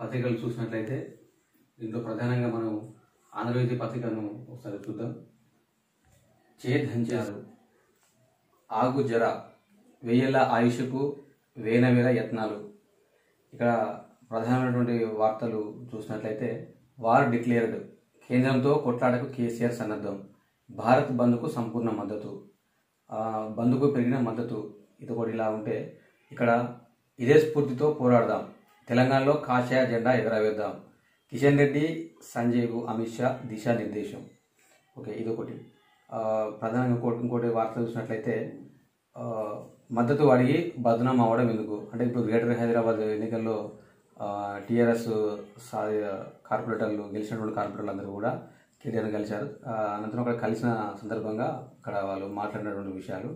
పత్రికలు చూసినట్లయితే దీంట్లో ప్రధానంగా మనం ఆంధ్రజ్యోతి పత్రికను ఒకసారి చూద్దాం చేధంచారు ఆగు జర వెయ్యేళ్ళ ఆయుష్కు వేనవేల యత్నాలు ఇక్కడ ప్రధానమైనటువంటి వార్తలు చూసినట్లయితే వార్ డిక్లేర్డ్ కేంద్రంతో కొట్లాటకు కేసీఆర్ సన్నద్ధం భారత్ బంద్కు సంపూర్ణ మద్దతు ఆ, బంద్కు పెరిగిన మద్దతు ఇది ఒకటి ఇలా ఉంటే ఇక్కడ ఇదే స్ఫూర్తితో పోరాడదాం తెలంగాణలో కాషాయ జెండా ఎగరవేద్దాం కిషన్ రెడ్డి సంజయ్కు అమిత్ షా దిశానిర్దేశం ఓకే ఇదొకటి ఆ, ప్రధానంగా ఇంకోటి ఇంకోటి వార్త చూసినట్లయితే ఆ, మద్దతు అడిగి బదనాం అవ్వడం ఎందుకు అంటే ఇప్పుడు గ్రేటర్ హైదరాబాద్ ఎన్నికల్లో టీఆర్ఎస్ కార్పొరేటర్లు గెలిచినటువంటి కార్పొరేటర్లు అందరూ కూడా కేటీఆర్ కలిశారు ఆ, అనంతరం అక్కడ కలిసిన సందర్భంగా అక్కడ వాళ్ళు మాట్లాడినటువంటి విషయాలు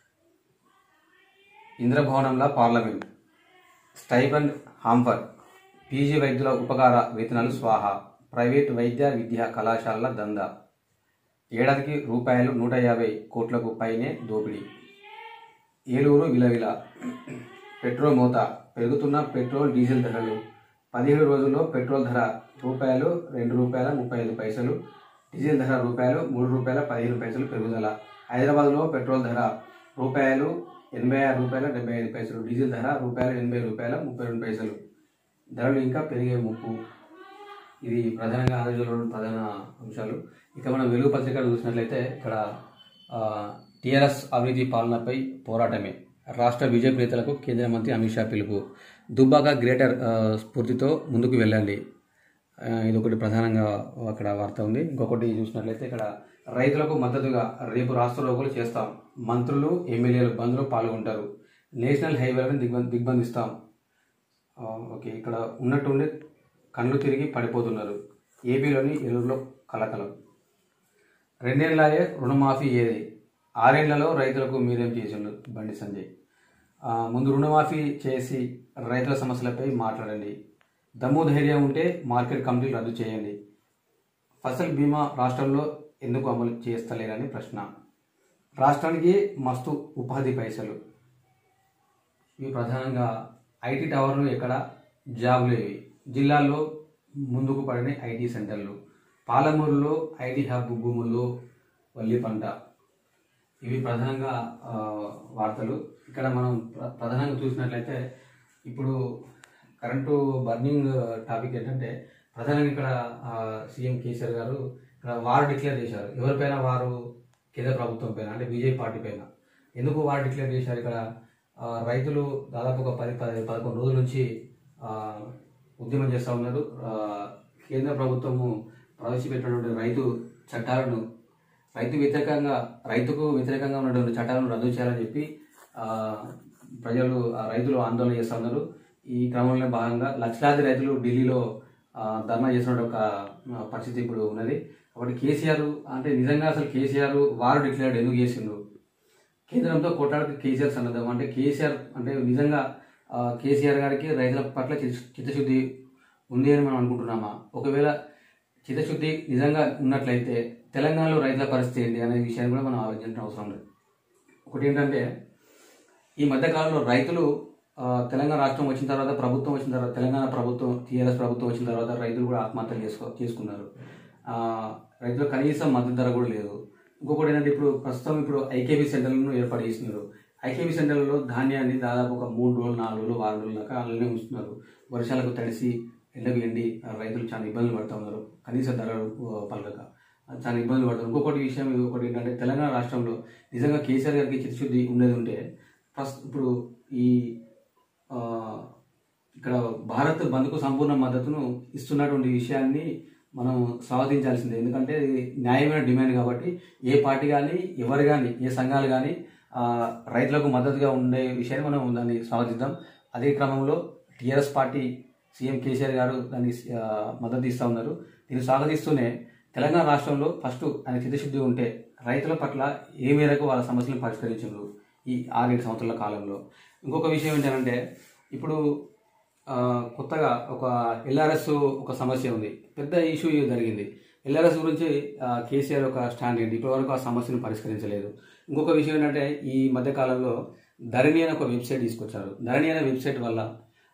ఇంద్రభవనంలో పార్లమెంట్ స్టైబన్ హాంఫర్ పీజీ వైద్యుల ఉపకార వేతనాలు స్వాహ ప్రైవేట్ వైద్య విద్యా కళాశాలల దందా ఏడాదికి రూపాయలు నూట యాభై కోట్లకు పైనే దోపిడీ ఏలూరు విలవిల పెట్రోల్ మోత పెరుగుతున్న పెట్రోల్ డీజిల్ ధరలు పదిహేడు రోజుల్లో పెట్రోల్ ధర రూపాయలు రెండు రూపాయల ముప్పై ఐదు పైసలు డీజిల్ ధర రూపాయలు మూడు రూపాయల పదిహేను పైసలు పెరుగుదల హైదరాబాద్లో పెట్రోల్ ధర రూపాయలు ఎనభై ఆరు రూపాయల డెబ్బై ఐదు పైసలు డీజిల్ ధర రూపాయలు ఎనభై రూపాయల ముప్పై రెండు పైసలు ధరలు ఇంకా పెరిగే ముప్పు ఇది ప్రధానంగా ఆంధ్రజ్యోతిలో ప్రధాన అంశాలు ఇక మనం వెలుగు పత్రిక చూసినట్లయితే ఇక్కడ టీఆర్ఎస్ అవినీతి పాలనపై పోరాటమే రాష్ట్ర బీజేపీ నేతలకు కేంద్ర మంత్రి అమిత్ షా పిలుపు దుబ్బాక గ్రేటర్ ఆ, స్ఫూర్తితో ముందుకు వెళ్ళండి ఆ, ఇది ఒకటి ప్రధానంగా అక్కడ వార్త ఉంది ఇంకొకటి చూసినట్లయితే ఇక్కడ రైతులకు మద్దతుగా రేపు రాష్ట్ర రోగులు చేస్తాం మంత్రులు ఎమ్మెల్యేలు బంద్లో పాల్గొంటారు నేషనల్ హైవేలను దిగ్బ దిగ్బంధిస్తాం ఆ, ఓకే ఇక్కడ ఉన్నట్టుండి కళ్ళు తిరిగి పడిపోతున్నారు ఏపీలోని ఏలూరులో కలకలం రెండేళ్లాయే రుణమాఫీ ఏది ఆరేళ్లలో రైతులకు మీరేం చేసిండు బండి సంజయ్ ఆ, ముందు రుణమాఫీ చేసి రైతుల సమస్యలపై మాట్లాడండి దమ్ము ధైర్యం ఉంటే మార్కెట్ కమిటీలు రద్దు చేయండి ఫసల్ బీమా రాష్ట్రంలో ఎందుకు అమలు చేస్తలేరని ప్రశ్న రాష్ట్రానికి మస్తు ఉపాధి పైసలు ఇవి ప్రధానంగా ఐటీ టవర్లు ఎక్కడ జాబులు ఇవి జిల్లాల్లో ముందుకు పడిన ఐటీ సెంటర్లు పాలమూరులో ఐటీ హబ్ భూముల్లో వల్లి పంట ఇవి ప్రధానంగా ఆ, వార్తలు ఇక్కడ మనం ప్ర- ప్రధానంగా చూసినట్లయితే ఇప్పుడు కరెంటు బర్నింగ్ టాపిక్ ఏంటంటే ప్రధానంగా ఇక్కడ ఆ, సీఎం కేసీఆర్ గారు ఇక్కడ వారు డిక్లేర్ చేశారు ఎవరిపైన వారు కేంద్ర ప్రభుత్వం పైన అంటే బీజేపీ పార్టీ పైన ఎందుకు వారు డిక్లేర్ చేశారు ఇక్కడ ఆ, రైతులు దాదాపు ఒక పది పది పదకొండు రోజుల నుంచి ఆ, ఉద్యమం చేస్తూ ఉన్నారు ఆ, కేంద్ర ప్రభుత్వము ప్రవేశపెట్టినటువంటి రైతు చట్టాలను రైతు వ్యతిరేకంగా రైతుకు వ్యతిరేకంగా ఉన్నటువంటి చట్టాలను రద్దు చేయాలని చెప్పి ఆ, ప్రజలు ఆ, రైతులు ఆందోళన చేస్తూ ఉన్నారు ఈ క్రమంలో భాగంగా లక్షలాది రైతులు ఢిల్లీలో ఆ, ధర్నా చేసిన ఒక ఆ, పరిస్థితి ఇప్పుడు ఉన్నది కాబట్టి కేసీఆర్ అంటే నిజంగా అసలు కేసీఆర్ వారు డిక్లేర్డ్ ఎందుకు చేసిండ్రు కేంద్రంతో కొట్టాడికి కేసీఆర్ సన్నద్ధం అంటే కేసీఆర్ అంటే నిజంగా ఆ, కేసీఆర్ గారికి రైతుల పట్ల చిత్త- చిత్తశుద్ధి ఉంది అని మనం అనుకుంటున్నామా ఒకవేళ చిత్తశుద్ధి నిజంగా ఉన్నట్లయితే తెలంగాణలో రైతుల పరిస్థితి ఏంటి అనే విషయాన్ని కూడా మనం ఆలోచించిన అవసరం లేదు ఒకటి ఏంటంటే ఈ మధ్య కాలంలో రైతులు ఆ, తెలంగాణ రాష్ట్రం వచ్చిన తర్వాత ప్రభుత్వం వచ్చిన తర్వాత తెలంగాణ ప్రభుత్వం టీఆర్ఎస్ ప్రభుత్వం వచ్చిన తర్వాత రైతులు కూడా ఆత్మహత్యలు చేసుకో చేసుకున్నారు ఆ, రైతులు కనీసం మద్దతు ధర కూడా లేదు ఇంకొకటి ఏంటంటే ఇప్పుడు ప్రస్తుతం ఇప్పుడు ఐకేబీ సెంటర్లను ఏర్పాటు చేస్తున్నారు ఐకేబీ సెంటర్లలో ధాన్యాన్ని దాదాపు ఒక మూడు రోజులు నాలుగు రోజులు వారం రోజుల దాకా అలానే ఉంచుతున్నారు వర్షాలకు తడిసి ఎండకు ఎండి ఆ, రైతులు చాలా ఇబ్బందులు పడుతూ ఉన్నారు కనీస ధరలు ఆ, పలకక చాలా ఇబ్బందులు పడుతున్నారు ఇంకొకటి విషయం ఇంకొకటి ఏంటంటే తెలంగాణ రాష్ట్రంలో నిజంగా కేసీఆర్ గారికి చిత్తశుద్ధి ఉండేది ఉంటే ఫస్ట్ ఇప్పుడు ఈ ఆ, ఇక్కడ భారత్ బంద్కు సంపూర్ణ మద్దతును ఇస్తున్నటువంటి విషయాన్ని మనం స్వాగతించాల్సిందే ఎందుకంటే ఇది న్యాయమైన డిమాండ్ కాబట్టి ఏ పార్టీ కానీ ఎవరు కానీ ఏ సంఘాలు కానీ ఆ, రైతులకు మద్దతుగా ఉండే విషయాన్ని మనం దాన్ని స్వాగతిద్దాం అదే క్రమంలో టీఆర్ఎస్ పార్టీ సీఎం కేసీఆర్ గారు దాన్ని ఆ, మద్దతు ఇస్తూ ఉన్నారు దీన్ని స్వాగతిస్తూనే తెలంగాణ రాష్ట్రంలో ఫస్ట్ ఆయన చిత్తశుద్ధి ఉంటే రైతుల పట్ల ఏ మేరకు వాళ్ళ సమస్యలను పరిష్కరించారు ఈ ఆరేడు సంవత్సరాల కాలంలో ఇంకొక విషయం ఏంటంటే ఇప్పుడు ఆ, కొత్తగా ఒక ఎల్ఆర్ఎస్ ఒక సమస్య ఉంది పెద్ద ఇష్యూ జరిగింది ఎల్ఆర్ఎస్ గురించి ఆ, కేసీఆర్ ఒక స్టాండ్ ఏంటి ఇప్పటివరకు ఆ సమస్యను పరిష్కరించలేదు ఇంకొక విషయం ఏంటంటే ఈ మధ్య కాలంలో ధరణి అనే ఒక వెబ్సైట్ తీసుకొచ్చారు ధరణి అనే వెబ్సైట్ వల్ల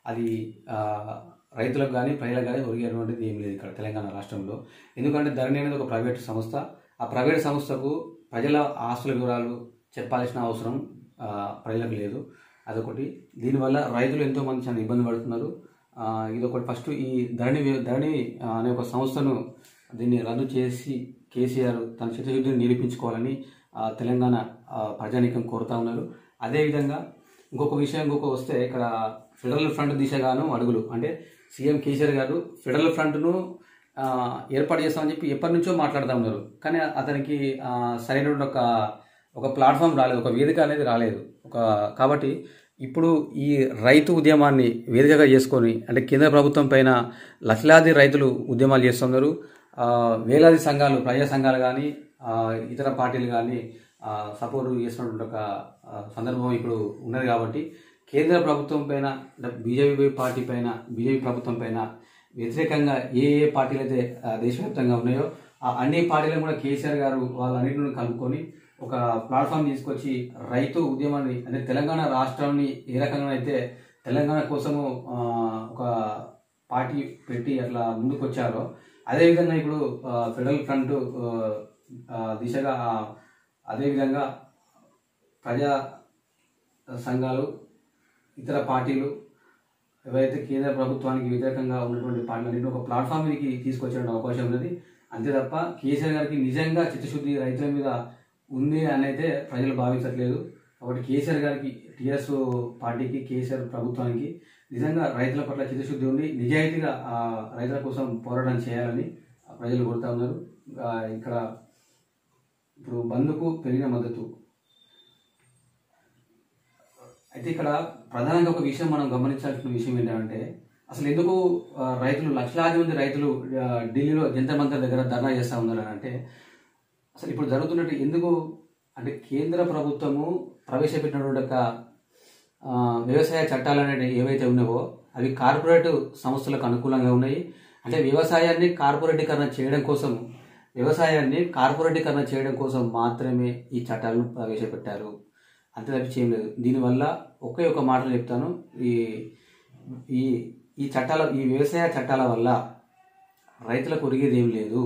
అది ఆ, రైతులకు కానీ ప్రజలకు కానీ ఒరిగేటువంటిది ఏం లేదు ఇక్కడ తెలంగాణ రాష్ట్రంలో ఎందుకంటే ధరణి అనేది ఒక ప్రైవేట్ సంస్థ ఆ ప్రైవేట్ సంస్థకు ప్రజల ఆస్తుల వివరాలు చెప్పాల్సిన అవసరం ఆ, ప్రజలకు లేదు అదొకటి దీనివల్ల రైతులు ఎంతో మంది చాలా ఇబ్బంది పడుతున్నారు ఆ, ఇదొకటి ఫస్ట్ ఈ ధరణి వ్య- ధరణి ఆ, అనే ఒక సంస్థను దీన్ని రద్దు చేసి కేసీఆర్ తన చిత్తశుద్ధిని నిరూపించుకోవాలని ఆ, తెలంగాణ ఆ, ప్రజానీకం కోరుతా ఉన్నారు అదేవిధంగా ఇంకొక విషయం ఇంకొక వస్తే ఇక్కడ ఫెడరల్ ఫ్రంట్ దిశగాను అడుగులు అంటే సీఎం కేసీఆర్ గారు ఫెడరల్ ఫ్రంట్ను ఆ, ఏర్పాటు చేస్తామని చెప్పి ఎప్పటి నుంచో మాట్లాడుతూ ఉన్నారు కానీ అతనికి ఆ, సరైనటువంటి ఒక ఒక ప్లాట్ఫామ్ రాలేదు ఒక వేదిక అనేది రాలేదు ఒక కాబట్టి ఇప్పుడు ఈ రైతు ఉద్యమాన్ని వేదికగా చేసుకొని అంటే కేంద్ర ప్రభుత్వం పైన లక్షలాది రైతులు ఉద్యమాలు చేస్తున్నారు ఆ, వేలాది సంఘాలు ప్రజా సంఘాలు కానీ ఇతర పార్టీలు కానీ సపోర్ట్ చేస్తున్నటువంటి ఒక ఆ, సందర్భం ఇప్పుడు ఉన్నది కాబట్టి కేంద్ర ప్రభుత్వం పైన అంటే బీజేపీ పార్టీ పైన బీజేపీ ప్రభుత్వం పైన వ్యతిరేకంగా ఏ ఏ పార్టీలు అయితే ఆ, దేశవ్యాప్తంగా ఉన్నాయో ఆ అన్ని పార్టీలను కూడా కేసీఆర్ గారు వాళ్ళన్నింటిని కలుపుకొని ఒక ప్లాట్ఫామ్ తీసుకొచ్చి రైతు ఉద్యమాన్ని అంటే తెలంగాణ రాష్ట్రాన్ని ఏ రకంగా అయితే తెలంగాణ కోసము ఆ, ఒక పార్టీ పెట్టి అట్లా ముందుకు వచ్చారో అదేవిధంగా ఇప్పుడు ఆ, ఫెడరల్ ఫ్రంట్ ఆ, ఆ, దిశగా ఆ, అదేవిధంగా ప్రజా సంఘాలు ఇతర పార్టీలు ఎవరైతే కేంద్ర ప్రభుత్వానికి వ్యతిరేకంగా ఉన్నటువంటి పార్టీలన్నింటినీ ఒక ప్లాట్ఫామ్ మీదకి తీసుకొచ్చే అవకాశం ఉన్నది అంతే తప్ప కేసీఆర్ గారికి నిజంగా చిత్తశుద్ధి రైతుల మీద ఉంది అని అయితే ప్రజలు భావించట్లేదు కాబట్టి కేసీఆర్ గారికి టీఆర్ఎస్ పార్టీకి కేసీఆర్ ప్రభుత్వానికి నిజంగా రైతుల పట్ల చిత్తశుద్ధి ఉండి నిజాయితీగా ఆ రైతుల కోసం పోరాటం చేయాలని ప్రజలు కోరుతా ఉన్నారు ఆ, ఇక్కడ ఇప్పుడు బంద్కు పెరిగిన మద్దతు అయితే ఇక్కడ ప్రధానంగా ఒక విషయం మనం గమనించాల్సిన విషయం ఏంటంటే అసలు ఎందుకు ఆ, రైతులు లక్షలాది మంది రైతులు ఆ, ఢిల్లీలో జంతర్ మంతర్ దగ్గర ధర్నా చేస్తూ ఉన్నారు అని అంటే అసలు ఇప్పుడు జరుగుతున్నట్టు ఎందుకు అంటే కేంద్ర ప్రభుత్వము ప్రవేశపెట్టినటువంటి ఒక ఆ, వ్యవసాయ చట్టాలు అనేవి ఏవైతే ఉన్నావో అవి కార్పొరేట్ సంస్థలకు అనుకూలంగా ఉన్నాయి అంటే వ్యవసాయాన్ని కార్పొరేటీకరణ చేయడం కోసం వ్యవసాయాన్ని కార్పొరేటీకరణ చేయడం కోసం మాత్రమే ఈ చట్టాలను ప్రవేశపెట్టారు అంతే తప్పించి ఏం లేదు దీనివల్ల ఒకే ఒక మాటలు చెప్తాను ఈ ఈ ఈ చట్టాల ఈ వ్యవసాయ చట్టాల వల్ల రైతులకు ఒరిగేది ఏం లేదు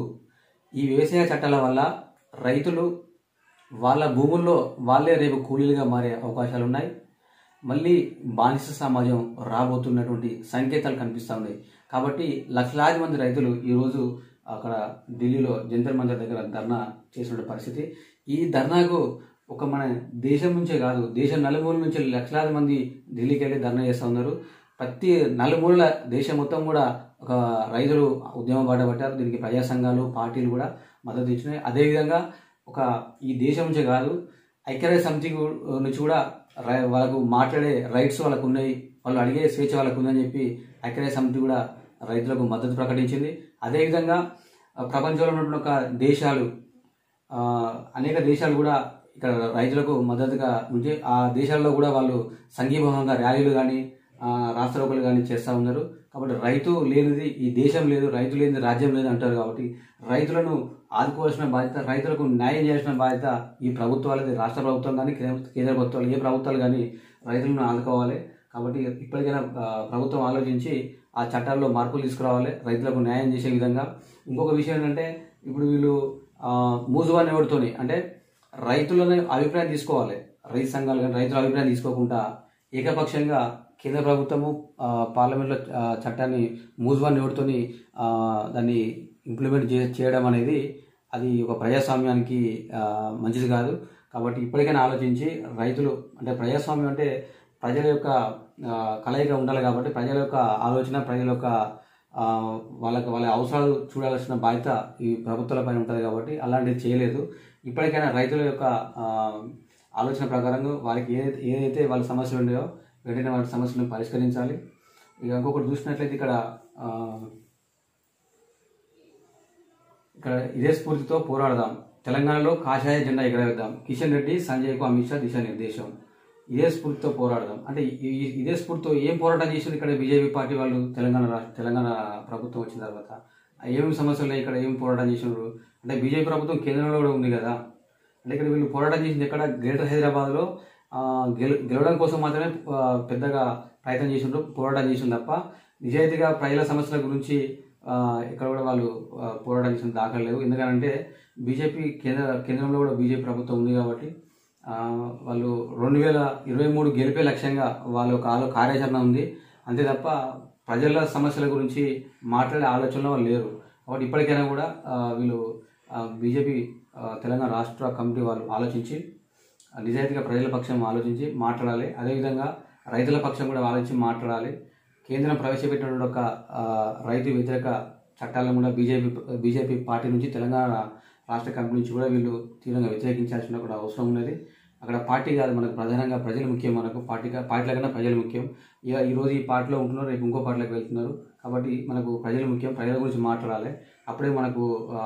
ఈ వ్యవసాయ చట్టాల వల్ల రైతులు వాళ్ళ భూముల్లో వాళ్ళే రేపు కూలీలుగా మారే అవకాశాలు ఉన్నాయి మళ్ళీ బానిస సమాజం రాబోతున్నటువంటి సంకేతాలు కనిపిస్తూ ఉన్నాయి కాబట్టి లక్షలాది మంది రైతులు ఈరోజు అక్కడ ఢిల్లీలో జంతర్ మంతర్ దగ్గర ధర్నా చేసిన పరిస్థితి ఈ ధర్నాకు ఒక మన దేశం నుంచే కాదు దేశం నలుమూల నుంచి లక్షలాది మంది ఢిల్లీకి వెళ్ళి ధర్నా చేస్తూ ఉన్నారు ప్రతి నలుమూలల దేశం మొత్తం కూడా ఒక రైతులు ఉద్యమం బాట పట్టారు దీనికి ప్రజా సంఘాలు పార్టీలు కూడా మద్దతు ఇచ్చినాయి అదేవిధంగా ఒక ఈ దేశం నుంచే కాదు ఐక్యరాజ్య సమితి గు- నుంచి కూడా రై- వాళ్ళకు మాట్లాడే రైట్స్ వాళ్ళకు ఉన్నాయి వాళ్ళు అడిగే స్వేచ్ఛ వాళ్ళకు ఉందని చెప్పి ఐక్యరాజ్య సమితి కూడా రైతులకు మద్దతు ప్రకటించింది అదేవిధంగా ఆ, ప్రపంచంలో ఉన్నటువంటి ఒక దేశాలు ఆ, అనేక దేశాలు కూడా ఇక్కడ రైతులకు మద్దతుగా ఉంచి ఆ దేశాల్లో కూడా వాళ్ళు సంఘీభావంగా ర్యాలీలు కానీ రాష్ట్రలోకలు కానీ చేస్తూ ఉన్నారు కాబట్టి రైతు లేనిది ఈ దేశం లేదు రైతు లేనిది రాజ్యం లేదు అంటారు కాబట్టి రైతులను ఆదుకోవాల్సిన బాధ్యత రైతులకు న్యాయం చేయాల్సిన బాధ్యత ఈ ప్రభుత్వాలది రాష్ట్ర ప్రభుత్వం కానీ కేంద్ర కేంద్ర ప్రభుత్వాలు ఏ ప్రభుత్వాలు కానీ రైతులను ఆదుకోవాలి కాబట్టి ఇప్పటికైనా ఆ, ప్రభుత్వం ఆలోచించి ఆ చట్టాల్లో మార్పులు తీసుకురావాలి రైతులకు న్యాయం చేసే విధంగా ఇంకొక విషయం ఏంటంటే ఇప్పుడు వీళ్ళు ఆ, మూజువాని ఎవరితోని అంటే రైతులని అభిప్రాయం తీసుకోవాలి రైతు సంఘాలు కానీ రైతుల అభిప్రాయం తీసుకోకుండా ఏకపక్షంగా కేంద్ర ప్రభుత్వము ఆ, పార్లమెంట్లో ఆ, చట్టాన్ని మూజువాని ఎవరితోని ఆ, దాన్ని ఇంప్లిమెంట్ చే చేయడం అనేది అది ఒక ప్రజాస్వామ్యానికి ఆ, మంచిది కాదు కాబట్టి ఇప్పటికైనా ఆలోచించి రైతులు అంటే ప్రజాస్వామ్యం అంటే ప్రజల యొక్క ఆ, కలయిక ఉండాలి కాబట్టి ప్రజల యొక్క ఆలోచన ప్రజల యొక్క ఆ, వాళ్ళకి వాళ్ళ అవసరాలు చూడాల్సిన బాధ్యత ఈ ప్రభుత్వాల పైన ఉంటుంది కాబట్టి అలాంటిది చేయలేదు ఇప్పటికైనా రైతుల యొక్క ఆ, ఆలోచన ప్రకారంగా వారికి ఏదైతే ఏదైతే వాళ్ళ సమస్యలు ఉన్నాయో వెంటనే వాళ్ళ సమస్యలను పరిష్కరించాలి ఇక ఇంకొకటి చూసినట్లయితే ఇక్కడ ఆ, ఇక్కడ ఇదే స్ఫూర్తితో పోరాడదాం తెలంగాణలో కాషాయ జెండా ఎగరవేద్దాం కిషన్ రెడ్డి సంజయ్కు అమిత్ షా దిశానిర్దేశం ఇదే స్ఫూర్తితో పోరాడదాం అంటే ఈ- ఈ- ఇదే స్ఫూర్తితో ఏం పోరాటం చేసింది ఇక్కడ బీజేపీ పార్టీ వాళ్ళు తెలంగాణ రాష్ట్ర తెలంగాణ ప్రభుత్వం వచ్చిన తర్వాత ఏమేమి సమస్యలు ఉన్నాయి ఇక్కడ ఏం పోరాటం చేసినారు అంటే బీజేపీ ప్రభుత్వం కేంద్రంలో కూడా ఉంది కదా అంటే ఇక్కడ వీళ్ళు పోరాటం చేసింది ఎక్కడ గ్రేటర్ హైదరాబాద్లో ఆ, గెల గెలవడం కోసం మాత్రమే ఆ, పెద్దగా ప్రయత్నం చేసిండ్రు పోరాటం చేసిండ్రు తప్ప నిజాయితీగా ప్రజల సమస్యల గురించి ఆ, ఇక్కడ కూడా వాళ్ళు ఆ, పోరాటం చేసిన దాఖలు లేవు ఎందుకంటే బీజేపీ కేంద్ర కేంద్రంలో కూడా బీజేపీ ప్రభుత్వం ఉంది కాబట్టి ఆ, వాళ్ళు రెండు వేల ఇరవై మూడు గెలిపే లక్ష్యంగా వాళ్ళ ఒక ఆలో కార్యాచరణ ఉంది అంతే తప్ప ప్రజల సమస్యల గురించి మాట్లాడే ఆలోచనలో వాళ్ళు లేరు కాబట్టి ఇప్పటికైనా కూడా ఆ, వీళ్ళు బీజేపీ తెలంగాణ రాష్ట్ర కమిటీ వాళ్ళు ఆలోచించి ఆ, నిజాయితీగా ప్రజల పక్షం ఆలోచించి మాట్లాడాలి అదేవిధంగా రైతుల పక్షం కూడా ఆలోచించి మాట్లాడాలి కేంద్రం ప్రవేశపెట్టిన ఒక ఆ, రైతు వ్యతిరేక చట్టాలను కూడా బీజేపీ బీజేపీ పార్టీ నుంచి తెలంగాణ రాష్ట్ర కమిటీ నుంచి కూడా వీళ్ళు తీవ్రంగా వ్యతిరేకించాల్సిన కూడా అవసరం ఉన్నది అక్కడ పార్టీ కాదు మనకు ప్రధానంగా ప్రజలు ముఖ్యం మనకు పార్టీ కా- పార్టీల కన్నా ప్రజలు ముఖ్యం ఇక ఈరోజు ఈ పార్టీలో ఉంటున్నారు రేపు ఇంకో పార్టీలోకి వెళ్తున్నారు కాబట్టి మనకు ప్రజలు ముఖ్యం ప్రజల గురించి మాట్లాడాలి అప్పుడే మనకు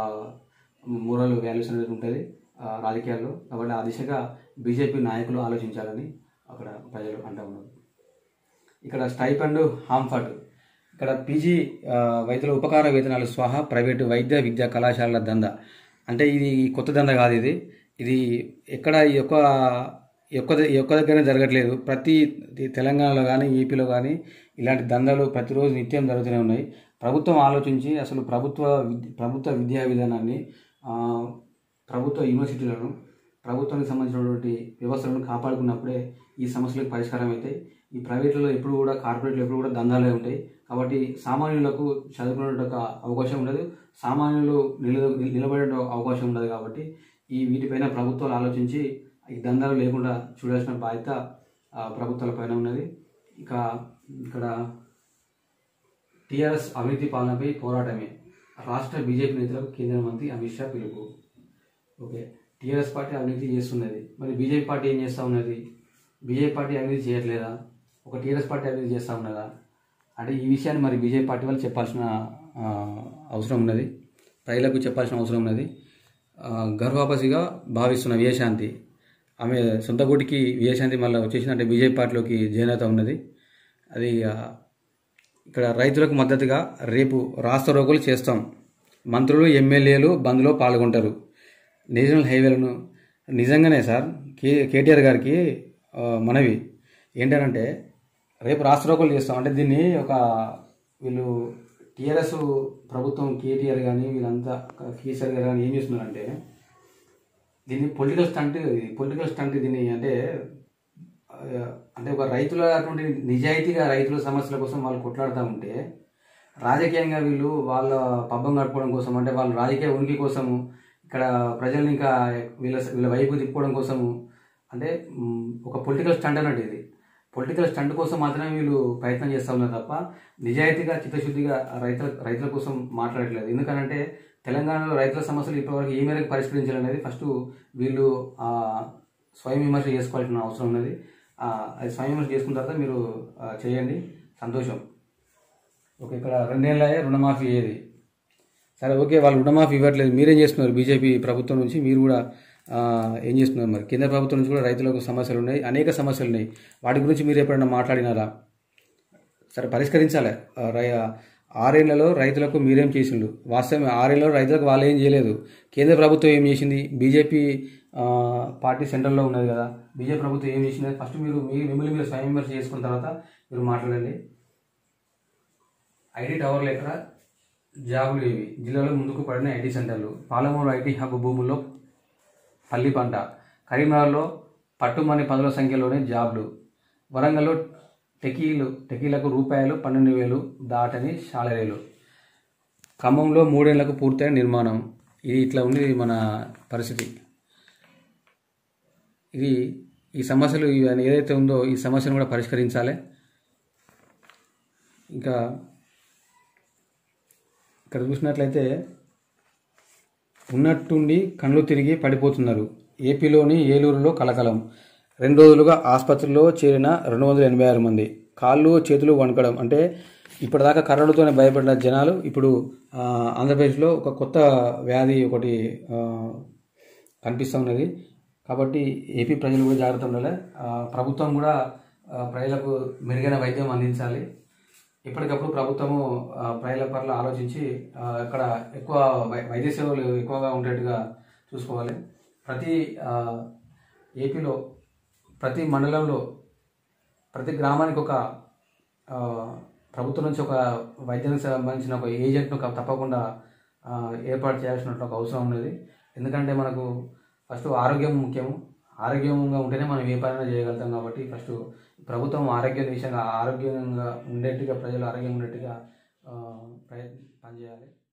మోరల్ వాల్యూస్ అనేది ఉంటుంది ఆ, రాజకీయాల్లో కాబట్టి ఆ దిశగా బీజేపీ నాయకులు ఆలోచించాలని అక్కడ ప్రజలు అంటూ ఉన్నారు ఇక్కడ స్టైపండ్ హాంఫర్డ్ ఇక్కడ పీజీ ఆ, వైద్యుల ఉపకార వేతనాలు స్వాహా ప్రైవేటు వైద్య విద్యా కళాశాలల దంద అంటే ఇది కొత్త దంద కాదు ఇది ఇది ఎక్కడ ఈ యొక్క ఈ యొక్క ఈ యొక్క దగ్గర జరగట్లేదు ప్రతి తెలంగాణలో కానీ ఏపీలో కానీ ఇలాంటి దందాలు ప్రతిరోజు నిత్యం జరుగుతూనే ఉన్నాయి ప్రభుత్వం ఆలోచించి అసలు ప్రభుత్వ విద్య ప్రభుత్వ విద్యా విధానాన్ని ఆ, ప్రభుత్వ యూనివర్సిటీలను ప్రభుత్వానికి సంబంధించినటువంటి వ్యవస్థలను కాపాడుకున్నప్పుడే ఈ సమస్యలకు పరిష్కారం అవుతాయి ఈ ప్రైవేట్లలో ఎప్పుడు కూడా కార్పొరేట్లు ఎప్పుడు కూడా దందాలే ఉంటాయి కాబట్టి సామాన్యులకు చదువుకునే ఒక అవకాశం ఉండదు సామాన్యులు నిల నిలబడే అవకాశం ఉండదు కాబట్టి ఈ వీటిపైన ప్రభుత్వాలు ఆలోచించి ఈ దందాలు లేకుండా చూడాల్సిన బాధ్యత ఆ, ప్రభుత్వాల పైన ఉన్నది ఇక ఇక్కడ టీఆర్ఎస్ అవినీతి పాలనపై పోరాటమే రాష్ట్ర బీజేపీ నేతలకు కేంద్ర మంత్రి అమిత్ షా పిలుపు ఓకే టీఆర్ఎస్ పార్టీ అవినీతి చేస్తున్నది మరి బీజేపీ పార్టీ ఏం చేస్తూ ఉన్నది బీజేపీ పార్టీ అవినీతి చేయట్లేదా ఒక టీఆర్ఎస్ పార్టీ అవినీతి చేస్తూ ఉన్నదా అంటే ఈ విషయాన్ని మరి బీజేపీ పార్టీ వాళ్ళు చెప్పాల్సిన ఆ, అవసరం ఉన్నది ప్రజలకు చెప్పాల్సిన అవసరం ఉన్నది ఆ, గర్వాపసిగా భావిస్తున్న విజయశాంతి ఆమె సొంత గుడికి విజయశాంతి మళ్ళీ వచ్చేసింది అంటే బీజేపీ పార్టీలోకి జైనత ఉన్నది అది ఆ, ఇక్కడ రైతులకు మద్దతుగా రేపు రాష్ట్ర రోగులు చేస్తాం మంత్రులు ఎమ్మెల్యేలు బంద్లో పాల్గొంటారు నేషనల్ హైవేలను నిజంగానే సార్ కే కేటీఆర్ గారికి ఆ, మనవి ఏంటంటే రేపు రాష్ట్ర రోగులు చేస్తాం అంటే దీన్ని ఒక వీళ్ళు టీఆర్ఎస్ ప్రభుత్వం కేటీఆర్ కానీ వీళ్ళంతా కేసీఆర్ గారు కానీ ఏం చేస్తున్నారంటే దీన్ని పొలిటికల్ స్టంట్ పొలిటికల్ స్టంట్ దీన్ని అంటే ఆ, అంటే ఒక రైతుల అటువంటి నిజాయితీగా రైతుల సమస్యల కోసం వాళ్ళు కొట్లాడుతూ ఉంటే రాజకీయంగా వీళ్ళు వాళ్ళ పబ్బం గడుపుకోవడం కోసం అంటే వాళ్ళ రాజకీయ ఉనికి కోసము ఇక్కడ ప్రజల్ని ఇంకా వీళ్ళ వీళ్ళ వైపు తిప్పుకోవడం కోసము అంటే మ్, ఒక పొలిటికల్ స్టంట్ అన్నట్టు ఇది పొలిటికల్ స్టంట్ కోసం మాత్రమే వీళ్ళు ప్రయత్నం చేస్తూ ఉన్నారు తప్ప నిజాయితీగా చిత్తశుద్ధిగా రైతుల రైతుల కోసం మాట్లాడట్లేదు ఎందుకంటే తెలంగాణలో రైతుల సమస్యలు ఇప్పటివరకు ఏ మేరకు పరిష్కరించాలనేది ఫస్ట్ వీళ్ళు ఆ, స్వయం విమర్శ చేసుకోవాల్సిన అవసరం ఉన్నది ఆ, అది స్వయం విమర్శ చేసుకున్న తర్వాత మీరు ఆ, చేయండి సంతోషం ఓకే ఇక్కడ రెండేళ్ళ రుణమాఫీ ఏది సరే ఓకే వాళ్ళు రుణమాఫీ ఇవ్వట్లేదు మీరేం చేస్తున్నారు బీజేపీ ప్రభుత్వం నుంచి మీరు కూడా ఆ, ఏం చేస్తున్నారు మరి కేంద్ర ప్రభుత్వం నుంచి కూడా రైతులకు సమస్యలు ఉన్నాయి అనేక సమస్యలు ఉన్నాయి వాటి గురించి మీరు ఎప్పుడైనా మాట్లాడినారా సరే పరిష్కరించాలి ఆ, రై ఆరేళ్లలో రైతులకు మీరేం చేసిండు వాస్తవం ఆరేళ్లలో రైతులకు వాళ్ళు ఏం చేయలేదు కేంద్ర ప్రభుత్వం ఏం చేసింది బీజేపీ ఆ, పార్టీ సెంట్రల్లో ఉన్నది కదా బీజేపీ ప్రభుత్వం ఏం చేసింది ఫస్ట్ మీరు మీ మిమ్మల్ని మీరు స్వయం విమర్శ చేసుకున్న తర్వాత మీరు మాట్లాడండి ఐటీ టవర్లు ఎక్కడ జాబులు ఏవి జిల్లాలో ముందుకు పడిన ఐటీ సెంటర్లు పాలమూరు ఐటీ హబ్ భూముల్లో పల్లి పంట కరీంనగర్లో పట్టుమని పదుల సంఖ్యలోనే జాబ్లు వరంగల్లో టెకీలు టెకీలకు రూపాయలు పన్నెండు వేలు దాటని శాలరీలు ఖమ్మంలో మూడేళ్లకు పూర్తయిన నిర్మాణం ఇది ఇట్లా ఉంది మన పరిస్థితి ఇది ఈ సమస్యలు ఇవన్నీ ఏదైతే ఉందో ఈ సమస్యను కూడా పరిష్కరించాలి ఇంకా ఇక్కడ చూసినట్లయితే ఉన్నట్టుండి కళ్ళు తిరిగి పడిపోతున్నారు ఏపీలోని ఏలూరులో కలకలం రెండు రోజులుగా ఆసుపత్రిలో చేరిన రెండు వందల ఎనభై ఆరు మంది కాళ్ళు చేతులు వణకడం అంటే ఇప్పటిదాకా కర్రలతోనే భయపడిన జనాలు ఇప్పుడు ఆ, ఆంధ్రప్రదేశ్లో ఒక కొత్త వ్యాధి ఒకటి ఆ, కనిపిస్తూ ఉన్నది కాబట్టి ఏపీ ప్రజలు కూడా జాగ్రత్త ఉండాలి ఆ, ప్రభుత్వం కూడా ఆ, ప్రజలకు మెరుగైన వైద్యం అందించాలి ఎప్పటికప్పుడు ప్రభుత్వము ఆ, ప్రజల పట్ల ఆలోచించి ఆ, ఇక్కడ ఎక్కువ వై- వైద్య సేవలు ఎక్కువగా ఉండేట్టుగా చూసుకోవాలి ప్రతి ఆ, ఏపీలో ప్రతి మండలంలో ప్రతి గ్రామానికి ఒక ఆ, ప్రభుత్వం నుంచి ఒక వైద్యానికి సంబంధించిన ఒక ఏజెంట్ను క- తప్పకుండా ఆ, ఏర్పాటు చేయాల్సిన ఒక అవసరం ఉన్నది ఎందుకంటే మనకు ఫస్ట్ ఆరోగ్యం ముఖ్యము ఆరోగ్యంగా ఉంటేనే మనం ఏ పనైనా చేయగలుగుతాం కాబట్టి ఫస్ట్ ప్రభుత్వం ఆరోగ్య విషయంగా ఆరోగ్యంగా ఉండేట్టుగా ప్రజలు ఆరోగ్యంగా ఉండేట్టుగా ఆ, ప్రయత్నం పనిచేయాలి